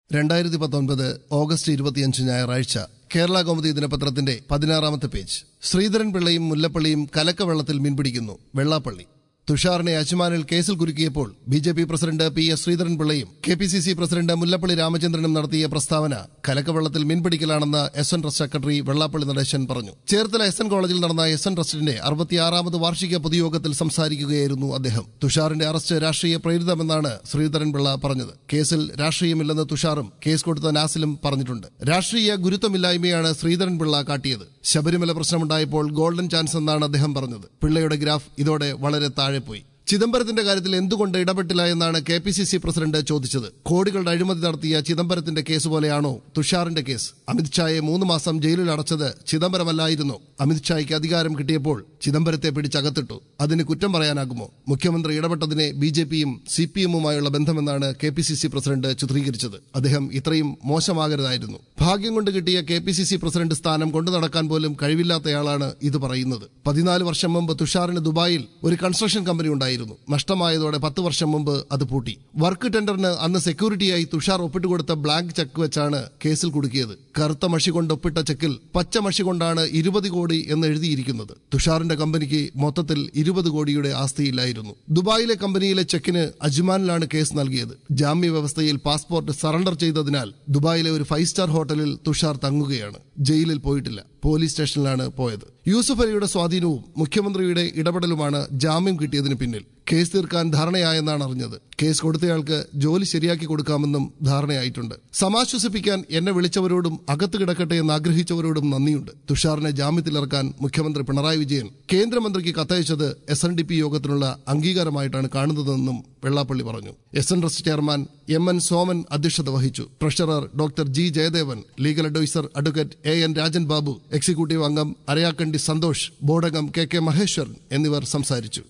രണ്ടായിരത്തി പത്തൊൻപത് ഓഗസ്റ്റ് ഇരുപത്തിയഞ്ച് ഞായറാഴ്ച കേരള കൗമുദി ദിനപത്രത്തിന്റെ പതിനാറാമത്തെ പേജ് ശ്രീധരൻ പിള്ളയും മുല്ലപ്പള്ളിയും കലക്കവെള്ളത്തിൽ മീൻപിടിക്കുന്നു വെള്ളാപ്പള്ളി തുഷാറിനെ അജ്മാനിൽ കേസിൽ കുരുക്കിയപ്പോൾ B J P president P S ശ്രീധരൻപിള്ളയും K P C C president Mullappally രാമചന്ദ്രനും നടത്തിയ പ്രസ്താവന കലക്കവെള്ളത്തിൽ മീൻപിടിക്കലാണെന്ന് S N trust secretary Vellappally Natesan പറഞ്ഞു ചേർത്തല എസ് എൻ കോളേജിൽ നടന്ന എസ് എൻ ട്രസ്റ്റിന്റെ അറുപത്തിയാറാമത് വാർഷിക പൊതുയോഗത്തിൽ സംസാരിക്കുകയായിരുന്നു അദ്ദേഹം തുഷാറിന്റെ അറസ്റ്റ് രാഷ്ട്രീയ പ്രേരിതമെന്നാണ് ശ്രീധരൻപിള്ള പറഞ്ഞത് കേസിൽ രാഷ്ട്രീയമില്ലെന്ന് തുഷാറും കേസ് കൊടുത്ത നാസിലും പറഞ്ഞിട്ടുണ്ട് രാഷ്ട്രീയ ഗുരുത്വമില്ലായ്മയാണ് ശ്രീധരൻപിള്ള കാട്ടിയത് ശബരിമല പ്രശ്നമുണ്ടായപ്പോൾ ഗോൾഡൻ ചാൻസ് എന്നാണ് അദ്ദേഹം പറഞ്ഞത് പിള്ളയുടെ ഗ്രാഫ് ഇതോടെ വളരെ താഴെ പോയി ചിദംബരത്തിന്റെ കാര്യത്തിൽ എന്തുകൊണ്ട് ഇടപെട്ടില്ല എന്നാണ് K P C C president ചോദിച്ചത് കോടികളുടെ അഴിമതി നടത്തിയ ചിദംബരത്തിന്റെ കേസ് പോലെയാണോ തുഷാറിന്റെ കേസ് അമിത്ഷായെ മൂന്ന് മാസം ജയിലിൽ അടച്ചത് ചിദംബരമല്ലായിരുന്നു അമിത്ഷായ്ക്ക് അധികാരം കിട്ടിയപ്പോൾ ചിദംബരത്തെ പിടിച്ചകത്തിട്ടു അതിന് കുറ്റം പറയാനാകുമോ മുഖ്യമന്ത്രി ഇടപെട്ടതിനെ ബി ജെ പിയും സി പി എമ്മുമായുള്ള ബന്ധമെന്നാണ് K P C C president ചിത്രീകരിച്ചത് അദ്ദേഹം ഇത്രയും മോശമാകരുതായിരുന്നു ഭാഗ്യം കൊണ്ട് കിട്ടിയ K P C C president സ്ഥാനം കൊണ്ടു നടക്കാൻ പോലും കഴിവില്ലാത്തയാളാണ് ഇത് പറയുന്നത് പതിനാല് വർഷം മുമ്പ് തുഷാറിന് ദുബായിൽ ഒരു കൺസ്ട്രക്ഷൻ കമ്പനി ഉണ്ടായിരുന്നു നഷ്ടമായതോടെ പത്ത് വർഷം മുമ്പ് അത് പൂട്ടി വർക്ക് ടെൻഡറിന് അന്ന് സെക്യൂരിറ്റിയായി തുഷാർ ഒപ്പിട്ടുകൊടുത്ത ബ്ലാങ്ക് ചെക്ക് വെച്ചാണ് കേസിൽ കുടുക്കിയത് കറുത്ത മഷി കൊണ്ട് ഒപ്പിട്ട ചെക്കിൽ പച്ച മഷി കൊണ്ടാണ് ഇരുപത് കോടി എന്ന് എഴുതിയിരിക്കുന്നത് തുഷാറിന്റെ കമ്പനിക്ക് മൊത്തത്തിൽ ഇരുപത് കോടിയുടെ ആസ്തിയില്ലായിരുന്നു ദുബായിലെ കമ്പനിയിലെ ചെക്കിന് അജ്മാനിലാണ് കേസ് നൽകിയത് ജാമ്യ വ്യവസ്ഥയിൽ പാസ്പോർട്ട് സറണ്ടർ ചെയ്തതിനാൽ ദുബായിലെ ഒരു ഫൈവ് സ്റ്റാർ ഹോട്ടലിൽ തുഷാർ തങ്ങുകയാണ് ജയിലിൽ പോയിട്ടില്ല പോലീസ് സ്റ്റേഷനിലാണ് പോയത് യൂസുഫ് അലിയുടെ സ്വാധീനവും മുഖ്യമന്ത്രിയുടെ ഇടപെടലുമാണ് ജാമ്യം കിട്ടിയതിന് പിന്നിൽ കേസ് തീർക്കാൻ ധാരണയായെന്നാണ് അറിഞ്ഞത് കേസ് കൊടുത്തയാൾക്ക് ജോലി ശരിയാക്കി കൊടുക്കാമെന്നും ധാരണയായിട്ടുണ്ട് സമാശ്വസിപ്പിക്കാൻ എന്നെ വിളിച്ചവരോടും അകത്ത് കിടക്കട്ടെ എന്ന് ആഗ്രഹിച്ചവരോടും നന്ദിയുണ്ട് തുഷാറിനെ ജാമ്യത്തിലിറക്കാൻ മുഖ്യമന്ത്രി പിണറായി വിജയൻ കേന്ദ്രമന്ത്രിക്ക് കത്തയച്ചത് എസ് എൻ ഡി പി യോഗത്തിനുള്ള അംഗീകാരമായിട്ടാണ് കാണുന്നതെന്നും വെള്ളാപ്പള്ളി പറഞ്ഞു S N trust chairman M N Soman അധ്യക്ഷത വഹിച്ചു treasurer doctor G Jayadevan legal adviser advocate A N Rajan Babu executive അംഗം അരയാക്കണ്ടി സന്തോഷ് ബോർഡംഗം കെ കെ മഹേശ്വരൻ എന്നിവർ സംസാരിച്ചു